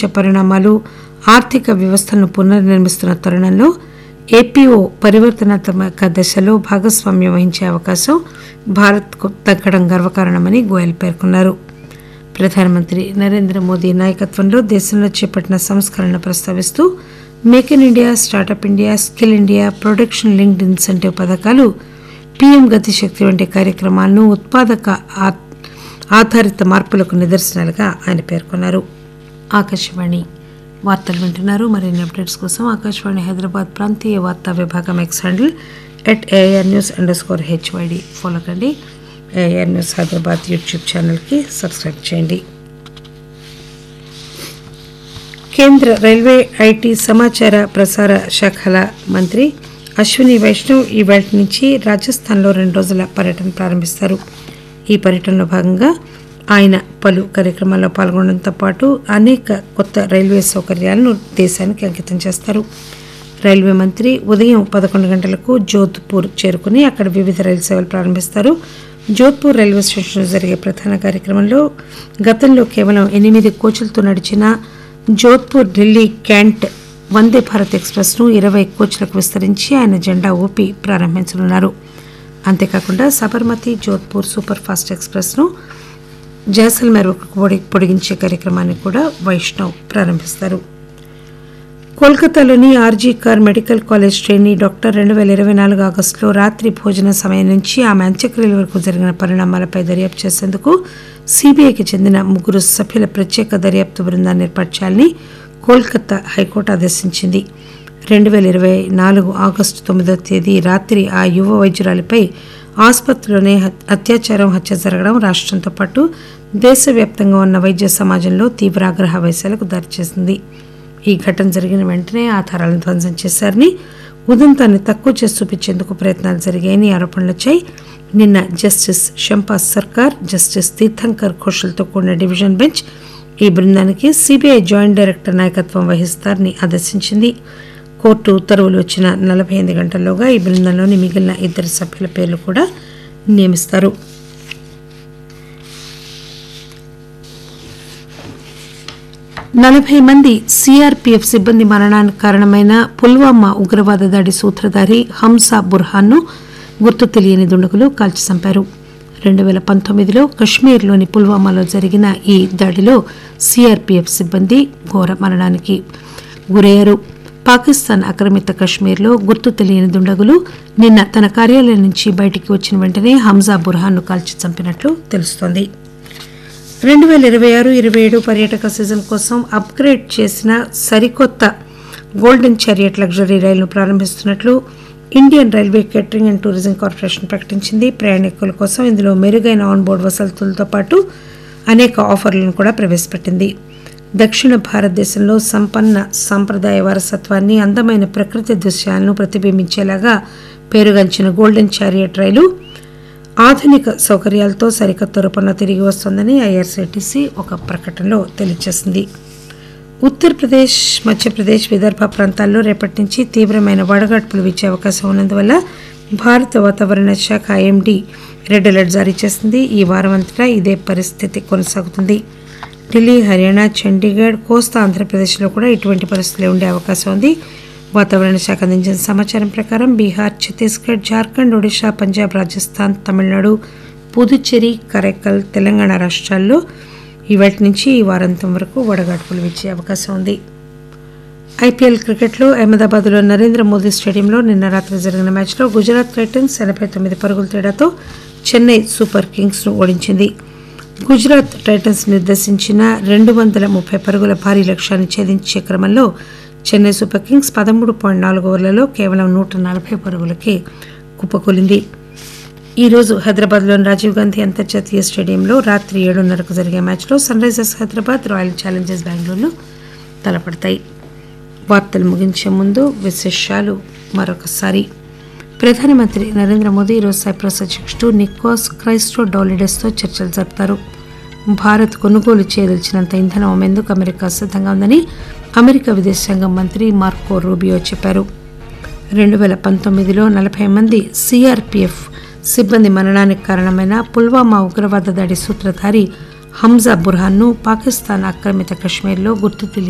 పరిణామాలు ఆర్థిక వ్యవస్థలను పునర్నిర్మిస్తున్న తరుణంలో ఏపీఓ పరివర్తనాత్మక దశలో భాగస్వామ్యం వహించే అవకాశం భారత్కు దక్కడం గర్వకారణమని గోయల్ పేర్కొన్నారు ప్రధానమంత్రి నరేంద్ర మోదీ నాయకత్వంలో దేశంలో చేపట్టిన సంస్కరణలు ప్రస్తావిస్తూ make in India startup India skill India production linked incentive పథకాలు పీఎం గతిశక్తి వంటి కార్యక్రమాలను ఉత్పాదక ఆ- ఆధారిత మార్పులకు నిదర్శనాలుగా ఆయన పేర్కొన్నారు ఆకాశవాణి వార్తలు వింటున్నారు మరిన్ని అప్డేట్స్ కోసం ఆకాశవాణి హైదరాబాద్ ప్రాంతీయ వార్తా విభాగం X handle at AR news underscore HYD follow కండి ఏఆర్ న్యూస్ హైదరాబాద్ యూట్యూబ్ ఛానల్కి సబ్స్క్రైబ్ చేయండి కేంద్ర రైల్వే ఐటీ సమాచార ప్రసార శాఖల మంత్రి అశ్విని వైష్ణవ్ ఈ వేళ నుంచి రాజస్థాన్లో రెండు రోజుల పర్యటన ప్రారంభిస్తారు ఈ పర్యటనలో భాగంగా ఆయన పలు కార్యక్రమాల్లో పాల్గొనడంతో పాటు అనేక కొత్త రైల్వే సౌకర్యాలను దేశానికి అంకితం చేస్తారు రైల్వే మంత్రి ఉదయం పదకొండు గంటలకు జోధ్పూర్ చేరుకుని అక్కడ వివిధ రైలు సేవలు ప్రారంభిస్తారు జోధ్పూర్ రైల్వే స్టేషన్లో జరిగే ప్రధాన కార్యక్రమంలో గతంలో కేవలం ఎనిమిది కోచ్లతో నడిచిన జోధ్పూర్ ఢిల్లీ క్యాంట్ వందే భారత్ ఎక్స్ప్రెస్ను ఇరవై కోచ్లకు విస్తరించి ఆయన జెండా ఊపి ప్రారంభించనున్నారు అంతేకాకుండా సబర్మతి జోధ్పూర్ సూపర్ ఫాస్ట్ ఎక్స్ప్రెస్ను జైసల్మేర్ పొడి పొడిగించే కార్యక్రమాన్ని కూడా వైష్ణవ్ ప్రారంభిస్తారు కోల్కతాలోని RG Kar medical college trainee doctor రెండు వేల ఇరవై నాలుగు ఆగస్టులో రాత్రి భోజన సమయం నుంచి ఆమె అంత్యక్రియల వరకు జరిగిన పరిణామాలపై దర్యాప్తు చేసేందుకు సిబిఐకి చెందిన ముగ్గురు సభ్యుల ప్రత్యేక దర్యాప్తు బృందాన్ని ఏర్పాటు చేయాలని కోల్కతా హైకోర్టు ఆదేశించింది రెండు వేల ఇరవై నాలుగు ఆగస్టు తొమ్మిదో తేదీ రాత్రి ఆ యువ వైద్యురాలిపై ఆసుపత్రిలోనే హత్- అత్యాచారం హత్య జరగడం రాష్ట్రంతో పాటు దేశవ్యాప్తంగా ఉన్న వైద్య సమాజంలో తీవ్ర ఆగ్రహ వైశాలకు దారిచేసింది ఈ ఘటన జరిగిన వెంటనే ఆధారాలను ధ్వంసం చేశారని ఉదంతాన్ని తక్కువ చేసి చూపించేందుకు ప్రయత్నాలు జరిగాయని ఆరోపణలు వచ్చాయి నిన్న జస్టిస్ షంపాస్ సర్కార్ జస్టిస్ తీర్థంకర్ ఘోషల్తో కూడిన డివిజన్ బెంచ్ ఈ బృందానికి సిబిఐ జాయింట్ డైరెక్టర్ నాయకత్వం వహిస్తారని ఆదేశించింది కోర్టు ఉత్తర్వులు వచ్చిన నలభై ఎనిమిది గంటల్లోగా ఈ బృందంలోని మిగిలిన ఇద్దరు సభ్యుల పేర్లు కూడా నియమిస్తారు నలభై మంది సిఆర్పిఎఫ్ సిబ్బంది మరణానికి కారణమైన పుల్వామా ఉగ్రవాద దాడి సూత్రధారి హంసా బుర్హాన్ను గుర్తు తెలియని దుండగులు కాల్చి చంపారు రెండు వేల పంతొమ్మిదిలో కశ్మీర్లోని పుల్వామాలో జరిగిన ఈ దాడిలో సిఆర్పిఎఫ్ సిబ్బంది ఘోర మరణానికి గురయ్యారు పాకిస్తాన్ ఆక్రమిత కశ్మీర్లో గుర్తు తెలియని దుండగులు నిన్న తన కార్యాలయం నుంచి బయటికి వచ్చిన వెంటనే హంజా బుర్హాన్ను కాల్చి చంపినట్లు తెలుస్తోంది రెండు వేల ఇరవై ఆరు ఇరవై ఏడు పర్యాటక సీజన్ కోసం అప్గ్రేడ్ చేసిన సరికొత్త గోల్డెన్ చారియట్ లగ్జరీ రైలును ప్రారంభిస్తున్నట్లు Indian railway catering and tourism corporation ప్రకటించింది ప్రయాణికుల కోసం ఇందులో మెరుగైన ఆన్బోర్డ్ వసతులతో పాటు అనేక ఆఫర్లను కూడా ప్రవేశపెట్టింది దక్షిణ భారతదేశంలో సంపన్న సాంప్రదాయ వారసత్వాన్ని అందమైన ప్రకృతి దృశ్యాలను ప్రతిబింబించేలాగా పేరుగాంచిన గోల్డెన్ చారియట్ రైలు ఆధునిక సౌకర్యాలతో సరికొత్త రూపంలో తిరిగి వస్తోందని ఐఆర్సీటీసీ ఒక ప్రకటనలో తెలియజేసింది ఉత్తరప్రదేశ్ మధ్యప్రదేశ్ విదర్భ ప్రాంతాల్లో రేపటి నుంచి తీవ్రమైన వడగడ్పులు వీచే అవకాశం ఉన్నందువల్ల భారత వాతావరణ శాఖ ఐఎండీ రెడ్ అలర్ట్ జారీ చేసింది ఈ వారం అంతటా ఇదే పరిస్థితి కొనసాగుతుంది ఢిల్లీ హర్యానా చండీగఢ్ కోస్తా ఆంధ్రప్రదేశ్లో కూడా ఇటువంటి పరిస్థితులే ఉండే అవకాశం ఉంది వాతావరణ శాఖ అందించిన సమాచారం ప్రకారం బీహార్ ఛత్తీస్గఢ్ జార్ఖండ్ ఒడిశా పంజాబ్ రాజస్థాన్ తమిళనాడు పుదుచ్చేరి కరైకల్ తెలంగాణ రాష్ట్రాల్లో ఇవాటి నుంచి ఈ వారాంతం వరకు వడగాడ్పులు వీచే అవకాశం ఉంది ఐపీఎల్ క్రికెట్లో అహ్మదాబాద్లో నరేంద్ర మోదీ స్టేడియంలో నిన్న రాత్రి జరిగిన మ్యాచ్లో గుజరాత్ టైటన్స్ ఎనభై తొమ్మిది పరుగుల తేడాతో చెన్నై సూపర్ కింగ్స్ను ఓడించింది గుజరాత్ టైటన్స్ నిర్దేశించిన రెండు వందల ముప్పై పరుగుల భారీ లక్ష్యాన్ని ఛేదించే క్రమంలో చెన్నై సూపర్ కింగ్స్ పదమూడు పాయింట్ నాలుగు ఓవర్లలో కేవలం నూట నలభై పరుగులకే కుప్పకూలింది ఈ రోజు హైదరాబాద్లోని రాజీవ్ గాంధీ అంతర్జాతీయ స్టేడియంలో రాత్రి ఏడున్నరకు జరిగే మ్యాచ్లో sunrisers Hyderabad royal challengers బెంగళూరులో తలపడతాయి వార్తలు ముగించే ముందు విశేషాలు మరొకసారి ప్రధానమంత్రి నరేంద్ర మోదీ ఈరోజు సైప్రస్ అధ్యక్షుడు నికోస్ క్రైస్టో డౌలిడెస్తో చర్చలు జరుపుతారు భారత్ కొనుగోలు చేయదలిచినంత ఇంధనం అమ్మేందుకు అమెరికా సిద్ధంగా ఉందని అమెరికా విదేశాంగ మంత్రి మార్కో రూబియో చెప్పారు రెండు వేల పంతొమ్మిదిలో నలభై మంది సిఆర్పిఎఫ్ సిబ్బంది మరణానికి కారణమైన పుల్వామా ఉగ్రవాద దాడి సూత్రధారి హంజా బుర్హాన్ను పాకిస్తాన్ ఆక్రమిత కశ్మీర్లో గుర్తు తెలియని